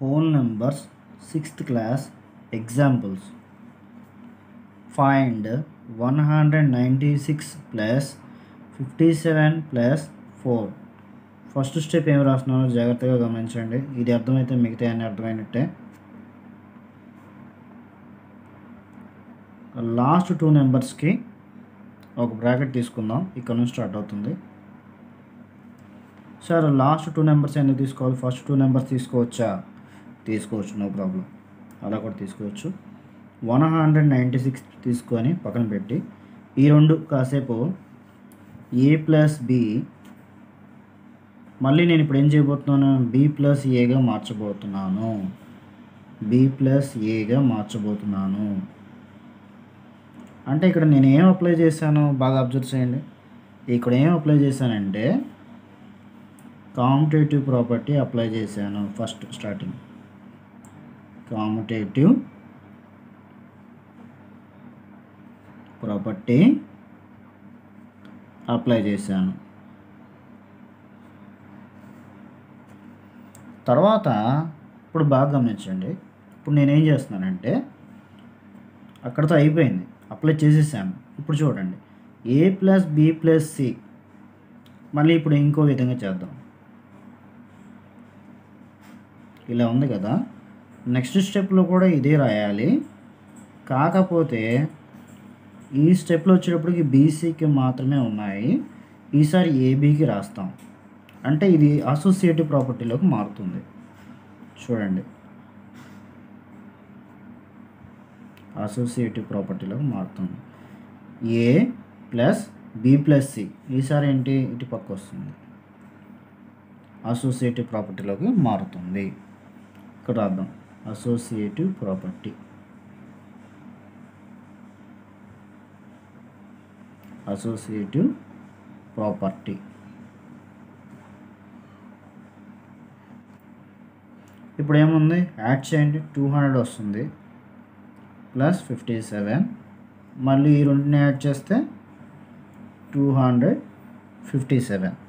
whole numbers sixth class examples find 196 plus 57 plus 4 first step ఏం రాస్తున్నానో జాగ్రత్తగా గమనించండి ఇది అర్థమైతే మిగతా అన్ని అర్థమైనట్టే లాస్ట్ టూ నెంబర్స్కి ఒక బ్రాకెట్ తీసుకుందాం ఇక్కడ నుంచి స్టార్ట్ అవుతుంది సార్ లాస్ట్ టూ నెంబర్స్ ఎందుకు తీసుకోవాలి ఫస్ట్ టూ నెంబర్స్ తీసుకోవచ్చా తీసుకోవచ్చు నో ప్రాబ్లం అలా కూడా తీసుకోవచ్చు వన్ హండ్రెడ్ నైంటీ సిక్స్ తీసుకొని పక్కన పెట్టి ఈ రెండు కాసేపు ఏ ప్లస్ బి మళ్ళీ నేను ఇప్పుడు ఏం చేయబోతున్నాను బి ప్లస్ ఏగా మార్చబోతున్నాను బి ప్లస్ ఏగా మార్చబోతున్నాను అంటే ఇక్కడ నేను ఏం అప్లై చేశాను బాగా అబ్జర్వ్ చేయండి ఇక్కడ ఏం అప్లై చేశానంటే కాంపిటేటివ్ ప్రాపర్టీ అప్లై చేశాను first starting competitive property apply చేశాను తర్వాత ఇప్పుడు బాగా గమనించండి ఇప్పుడు నేనేం చేస్తున్నానంటే అక్కడితో అయిపోయింది అప్లై చేసేసాను ఇప్పుడు చూడండి A plus B plus C మళ్ళీ ఇప్పుడు ఇంకో విధంగా చేద్దాం ఇలా ఉంది కదా నెక్స్ట్ స్టెప్లో కూడా ఇదే రాయాలి కాకపోతే ఈ స్టెప్లో వచ్చేటప్పటికి బీసీకి మాత్రమే ఉన్నాయి ఈసారి ఏబీకి రాస్తాం అంటే ఇది అసోసియేటివ్ ప్రాపర్టీలోకి మారుతుంది చూడండి అసోసియేటివ్ ప్రాపర్టీలోకి మారుతుంది A plus B plus C ఈసారి ఏంటి ఇటు పక్క వస్తుంది అసోసియేటివ్ ప్రాపర్టీలోకి మారుతుంది ఇక్కడ రాద్దాం అసోసియేటివ్ ప్రాపర్టీ అసోసియేటివ్ ప్రాపర్టీ ఇప్పుడు ఏముంది యాడ్ చేయండి టూ హండ్రెడ్ వస్తుంది ప్లస్ ఫిఫ్టీ సెవెన్ మళ్ళీ ఈ రెండుని యాడ్ చేస్తే టూ హండ్రెడ్ ఫిఫ్టీ సెవెన్